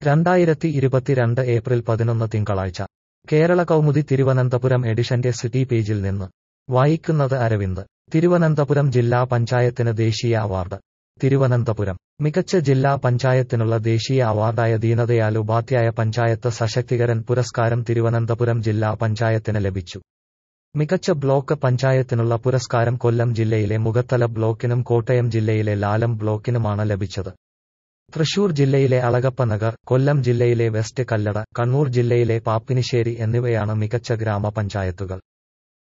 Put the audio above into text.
രണ്ടായിരത്തി ഇരുപത്തിരണ്ട് ഏപ്രിൽ പതിനൊന്ന് തിങ്കളാഴ്ച കേരള കൗമുദി തിരുവനന്തപുരം എഡിഷന്റെ സിറ്റി പേജിൽ നിന്ന് വായിക്കുന്നത് അരവിന്ദ് തിരുവനന്തപുരം ജില്ലാ പഞ്ചായത്തിന് ദേശീയ അവാർഡ് തിരുവനന്തപുരം മികച്ച ജില്ലാ പഞ്ചായത്തിനുള്ള ദേശീയ അവാർഡായ ദീനദയാൽ ഉപാധ്യായ പഞ്ചായത്ത് സശക്തികരൻ പുരസ്കാരം തിരുവനന്തപുരം ജില്ലാ പഞ്ചായത്തിന് ലഭിച്ചു മികച്ച ബ്ലോക്ക് പഞ്ചായത്തിനുള്ള പുരസ്കാരം കൊല്ലം ജില്ലയിലെ മുഖത്തല ബ്ലോക്കിനും കോട്ടയം ജില്ലയിലെ ലാലം ബ്ലോക്കിനുമാണ് ലഭിച്ചത് തൃശൂർ ജില്ലയിലെ അളഗപ്പനഗർ കൊല്ലം ജില്ലയിലെ വെസ്റ്റ് കല്ലട കണ്ണൂർ ജില്ലയിലെ പാപ്പിനിശ്ശേരി എന്നിവയാണ് മികച്ച ഗ്രാമപഞ്ചായത്തുകൾ